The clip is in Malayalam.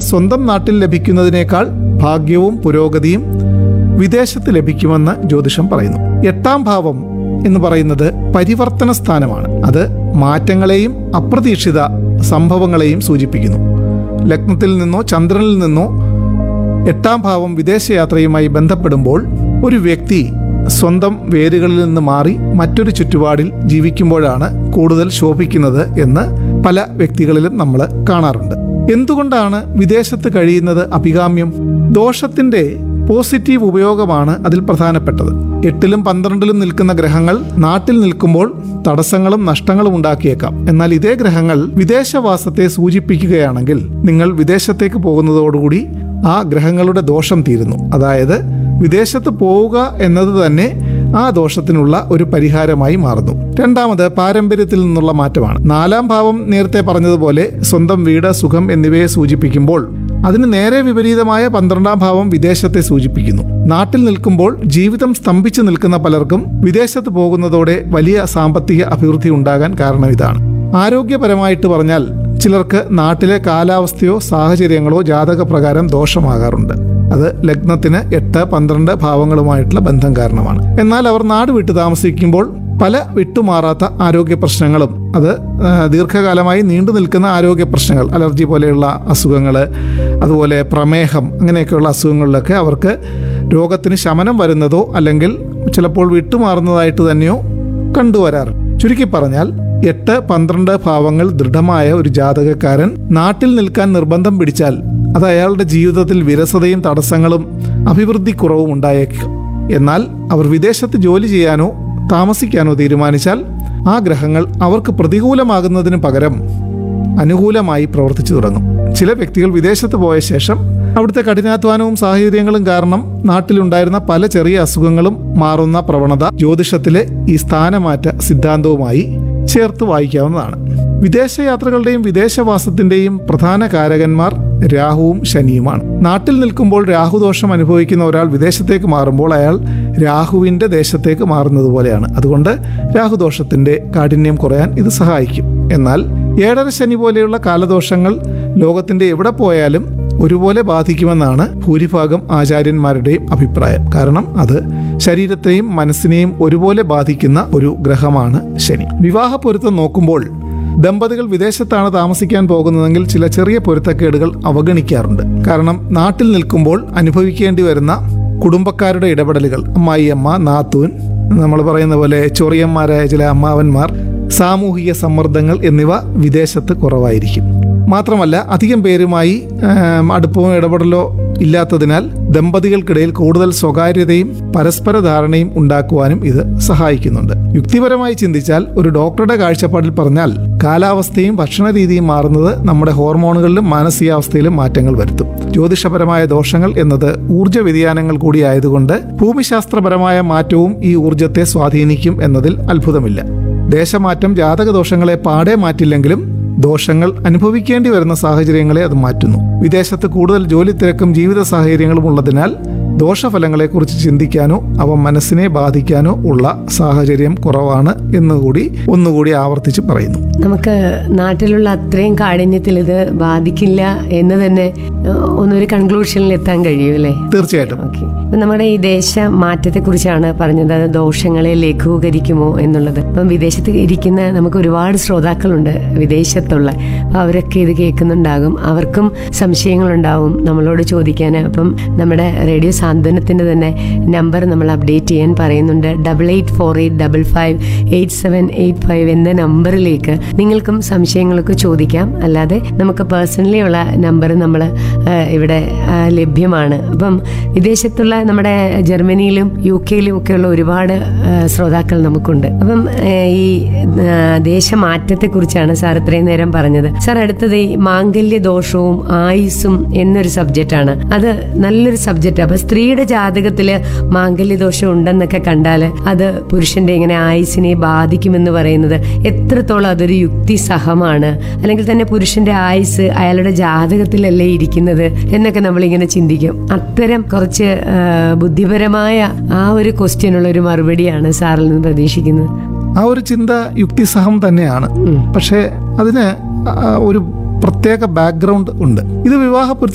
സ്വന്തം നാട്ടിൽ ലഭിക്കുന്നതിനേക്കാൾ ഭാഗ്യവും പുരോഗതിയും വിദേശത്ത് ലഭിക്കുമെന്ന് ജ്യോതിഷം പറയുന്നു എട്ടാം ഭാവം എന്ന് പറയുന്നത് പരിവർത്തന സ്ഥാനമാണ് അത് മാറ്റങ്ങളെയും അപ്രതീക്ഷിത സംഭവങ്ങളെയും സൂചിപ്പിക്കുന്നു ലഗ്നത്തിൽ നിന്നോ ചന്ദ്രനിൽ നിന്നോ എട്ടാം ഭാവം വിദേശയാത്രയുമായി ബന്ധപ്പെടുമ്പോൾ ഒരു വ്യക്തി സ്വന്തം വേരുകളിൽ നിന്ന് മാറി മറ്റൊരു ചുറ്റുപാടിൽ ജീവിക്കുമ്പോഴാണ് കൂടുതൽ ശോഭിക്കുന്നത് എന്ന് പല വ്യക്തികളിലും നമ്മൾ കാണാറുണ്ട് എന്തുകൊണ്ടാണ് വിദേശത്ത് കഴിയുന്നത് അഭികാമ്യം ദോഷത്തിന്റെ പോസിറ്റീവ് ഉപയോഗമാണ് അതിൽ പ്രധാനപ്പെട്ടത് എട്ടിലും പന്ത്രണ്ടിലും നിൽക്കുന്ന ഗ്രഹങ്ങൾ നാട്ടിൽ നിൽക്കുമ്പോൾ തടസ്സങ്ങളും നഷ്ടങ്ങളും ഉണ്ടാക്കിയേക്കാം എന്നാൽ ഇതേ ഗ്രഹങ്ങൾ വിദേശവാസത്തെ സൂചിപ്പിക്കുകയാണെങ്കിൽ നിങ്ങൾ വിദേശത്തേക്ക് പോകുന്നതോടുകൂടി ആ ഗ്രഹങ്ങളുടെ ദോഷം തീരുന്നു അതായത് വിദേശത്ത് പോവുക എന്നത് തന്നെ ആ ദോഷത്തിനുള്ള ഒരു പരിഹാരമായി മാറുന്നു രണ്ടാമത് പാരമ്പര്യത്തിൽ നിന്നുള്ള മാറ്റമാണ് നാലാം ഭാവം നേരത്തെ പറഞ്ഞതുപോലെ സ്വന്തം വീട് സുഖം എന്നിവയെ സൂചിപ്പിക്കുമ്പോൾ അതിന് നേരെ വിപരീതമായ പന്ത്രണ്ടാം ഭാവം വിദേശത്തെ സൂചിപ്പിക്കുന്നു നാട്ടിൽ നിൽക്കുമ്പോൾ ജീവിതം സ്തംഭിച്ചു നിൽക്കുന്ന പലർക്കും വിദേശത്ത് പോകുന്നതോടെ വലിയ സാമ്പത്തിക അഭിവൃദ്ധി ഉണ്ടാകാൻ കാരണം ഇതാണ് ആരോഗ്യപരമായിട്ട് പറഞ്ഞാൽ ചിലർക്ക് നാട്ടിലെ കാലാവസ്ഥയോ സാഹചര്യങ്ങളോ ജാതകപ്രകാരം ദോഷമാകാറുണ്ട് അത് ലഗ്നത്തിന് എട്ട് പന്ത്രണ്ട് ഭാവങ്ങളുമായിട്ടുള്ള ബന്ധം കാരണമാണ് എന്നാൽ അവർ നാട് വിട്ട് താമസിക്കുമ്പോൾ പല വിട്ടുമാറാത്ത ആരോഗ്യ പ്രശ്നങ്ങളും അത് ആ, ദീർഘകാലമായി നീണ്ടു നിൽക്കുന്ന ആരോഗ്യ പ്രശ്നങ്ങൾ അലർജി പോലെയുള്ള അസുഖങ്ങൾ അതുപോലെ പ്രമേഹം അങ്ങനെയൊക്കെയുള്ള അസുഖങ്ങളിലൊക്കെ അവർക്ക് രോഗത്തിന് ശമനം വരുന്നതോ അല്ലെങ്കിൽ ചിലപ്പോൾ വിട്ടുമാറുന്നതായിട്ട് തന്നെയോ കണ്ടുവരാറുണ്ട് ചുരുക്കി പറഞ്ഞാൽ എട്ട് പന്ത്രണ്ട് ഭാവങ്ങൾ ദൃഢമായ ഒരു ജാതകക്കാരൻ നാട്ടിൽ നിൽക്കാൻ നിർബന്ധം പിടിച്ചാൽ അത് അയാളുടെ ജീവിതത്തിൽ വിരസതയും തടസ്സങ്ങളും അഭിവൃദ്ധി കുറവും ഉണ്ടായേക്കും എന്നാൽ അവർ വിദേശത്ത് ജോലി ചെയ്യാനോ താമസിക്കാനോ തീരുമാനിച്ചാൽ ആ ഗ്രഹങ്ങൾ അവർക്ക് പ്രതികൂലമാകുന്നതിന് പകരം അനുകൂലമായി പ്രവർത്തിച്ചു തുടങ്ങും ചില വ്യക്തികൾ വിദേശത്ത് പോയ ശേഷം അവിടുത്തെ കഠിനാധ്വാനവും സാഹചര്യങ്ങളും കാരണം നാട്ടിലുണ്ടായിരുന്ന പല ചെറിയ അസുഖങ്ങളും മാറുന്ന പ്രവണത ജ്യോതിഷത്തിലെ ഈ സ്ഥാനമാറ്റ സിദ്ധാന്തവുമായി ചേർത്ത് വായിക്കാവുന്നതാണ് വിദേശയാത്രകളുടെയും വിദേശവാസത്തിന്റെയും പ്രധാന കാരകന്മാർ രാഹുവും ശനിയുമാണ് നാട്ടിൽ നിൽക്കുമ്പോൾ രാഹുദോഷം അനുഭവിക്കുന്ന ഒരാൾ വിദേശത്തേക്ക് മാറുമ്പോൾ അയാൾ രാഹുവിന്റെ ദേശത്തേക്ക് മാറുന്നത് പോലെയാണ് അതുകൊണ്ട് രാഹുദോഷത്തിന്റെ കാഠിന്യം കുറയാൻ ഇത് സഹായിക്കും എന്നാൽ ഏഴര ശനി പോലെയുള്ള കാലദോഷങ്ങൾ ലോകത്തിന്റെ എവിടെ പോയാലും ഒരുപോലെ ബാധിക്കുമെന്നാണ് ഭൂരിഭാഗം ആചാര്യന്മാരുടെയും അഭിപ്രായം കാരണം അത് ശരീരത്തെയും മനസ്സിനെയും ഒരുപോലെ ബാധിക്കുന്ന ഒരു ഗ്രഹമാണ് ശനി വിവാഹ പൊരുത്തം നോക്കുമ്പോൾ ദമ്പതികൾ വിദേശത്താണ് താമസിക്കാൻ പോകുന്നതെങ്കിൽ ചില ചെറിയ പൊരുത്തക്കേടുകൾ അവഗണിക്കാറുണ്ട് കാരണം നാട്ടിൽ നിൽക്കുമ്പോൾ അനുഭവിക്കേണ്ടി വരുന്ന കുടുംബക്കാരുടെ ഇടപെടലുകൾ അമ്മായിയമ്മ നാത്തൂൻ നമ്മൾ പറയുന്ന പോലെ ചൊറിയന്മാരായ ചില അമ്മാവന്മാർ സാമൂഹിക സമ്മർദ്ദങ്ങൾ എന്നിവ വിദേശത്ത് കുറവായിരിക്കും മാത്രമല്ല അധികം പേരുമായി ആം, അടുപ്പമോ ഇടപെടലോ ഇല്ലാത്തതിനാൽ ദമ്പതികൾക്കിടയിൽ കൂടുതൽ സ്വകാര്യതയും പരസ്പര ധാരണയും ഉണ്ടാക്കുവാനും ഇത് സഹായിക്കുന്നുണ്ട് യുക്തിപരമായി ചിന്തിച്ചാൽ ഒരു ഡോക്ടറുടെ കാഴ്ചപ്പാടിൽ പറഞ്ഞാൽ കാലാവസ്ഥയും ഭക്ഷണ രീതിയും മാറുന്നത് നമ്മുടെ ഹോർമോണുകളിലും മാനസികാവസ്ഥയിലും മാറ്റങ്ങൾ വരുത്തും ജ്യോതിഷപരമായ ദോഷങ്ങൾ എന്നത് ഊർജ്ജ വ്യതിയാനങ്ങൾ കൂടി ആയതുകൊണ്ട് ഭൂമിശാസ്ത്രപരമായ മാറ്റവും ഈ ഊർജ്ജത്തെ സ്വാധീനിക്കും എന്നതിൽ അത്ഭുതമില്ല ദേശമാറ്റം ജാതക ദോഷങ്ങളെ പാടെ മാറ്റില്ലെങ്കിലും ദോഷങ്ങൾ അനുഭവിക്കേണ്ടി വരുന്ന സാഹചര്യങ്ങളെ അത് മാറ്റുന്നു വിദേശത്ത് കൂടുതൽ ജോലി തിരക്കും ജീവിത സാഹചര്യങ്ങളും ഉള്ളതിനാൽ ദോഷഫലങ്ങളെക്കുറിച്ച് ചിന്തിക്കാനോ അവ മനസ്സിനെ ബാധിക്കാനോ ഉള്ള സാഹചര്യം കുറവാണ് എന്നുകൂടി ഒന്നുകൂടി ആവർത്തിച്ച് പറയുന്നു നമുക്ക് നാട്ടിലുള്ള അത്രയും കാഠിന്യത്തിൽ ഇത് ബാധിക്കില്ല എന്ന് തന്നെ ഏഹ്, ഒന്നൊരു കൺക്ലൂഷനിൽ എത്താൻ കഴിയും അല്ലേ തീർച്ചയായിട്ടും ഓക്കെ ഇപ്പം നമ്മുടെ ഈ ദേശ മാറ്റത്തെ കുറിച്ചാണ് പറഞ്ഞത് അത് ദോഷങ്ങളെ ലഘൂകരിക്കുമോ എന്നുള്ളത് ഇപ്പം വിദേശത്ത് ഇരിക്കുന്ന നമുക്ക് ഒരുപാട് ശ്രോതാക്കളുണ്ട് വിദേശത്തുള്ള അപ്പം അവരൊക്കെ ഇത് കേൾക്കുന്നുണ്ടാകും അവർക്കും സംശയങ്ങളുണ്ടാവും നമ്മളോട് ചോദിക്കാൻ അപ്പം നമ്മുടെ റേഡിയോ സാന്ത്വനത്തിൻ്റെ തന്നെ നമ്പർ നമ്മൾ അപ്ഡേറ്റ് ചെയ്യാൻ പറയുന്നുണ്ട് double eight four eight double five eight seven eight five എന്ന നമ്പറിലേക്ക് നിങ്ങൾക്കും സംശയങ്ങളൊക്കെ ചോദിക്കാം അല്ലാതെ നമുക്ക് പേഴ്സണലി ഉള്ള നമ്പർ നമ്മൾ ഇവിടെ ആ, ലഭ്യമാണ് അപ്പം വിദേശത്തുള്ള നമ്മുടെ ജർമ്മനിയിലും യു കെയിലും ഒക്കെയുള്ള ഒരുപാട് ആ, ശ്രോതാക്കൾ നമുക്കുണ്ട് അപ്പം ആ, ഈ ആ, ദേശമാറ്റത്തെക്കുറിച്ചാണ് സാർ ഇത്രയും നേരം പറഞ്ഞത് സാർ അടുത്തത് ഈ മാംഗല്യ ദോഷവും ആയുസ്സും എന്നൊരു സബ്ജക്റ്റാണ് അത് നല്ലൊരു സബ്ജക്റ്റ് അപ്പൊ സ്ത്രീയുടെ ജാതകത്തില് മാംഗല്യ ദോഷം ഉണ്ടെന്നൊക്കെ കണ്ടാൽ അത് പുരുഷന്റെ ഇങ്ങനെ ആയുസിനെ ബാധിക്കുമെന്ന് പറയുന്നത് എത്രത്തോളം അതൊരു യുക്തിസഹമാണ് അല്ലെങ്കിൽ തന്നെ പുരുഷന്റെ ആയുസ് അയാളുടെ ജാതകത്തിലല്ലേ ഇരിക്കുന്നത് എന്നൊക്കെ നമ്മളിങ്ങനെ ചിന്തിക്കും അത്തരം കുറച്ച് ആ, ബുദ്ധിപരമായ ആ ഒരു ക്വസ്റ്റ്യനുള്ള ഒരു മറുപടിയാണ് സാറിൽ നിന്ന് പ്രതീക്ഷിക്കുന്നത് ആ ഒരു ചിന്ത യുക്തിസഹം തന്നെയാണ് പക്ഷേ അതിന് ആ, ഒരു പ്രത്യേക ബാക്ക്ഗ്രൗണ്ട് ഉണ്ട് ഇത് വിവാഹ പൊരുത്ത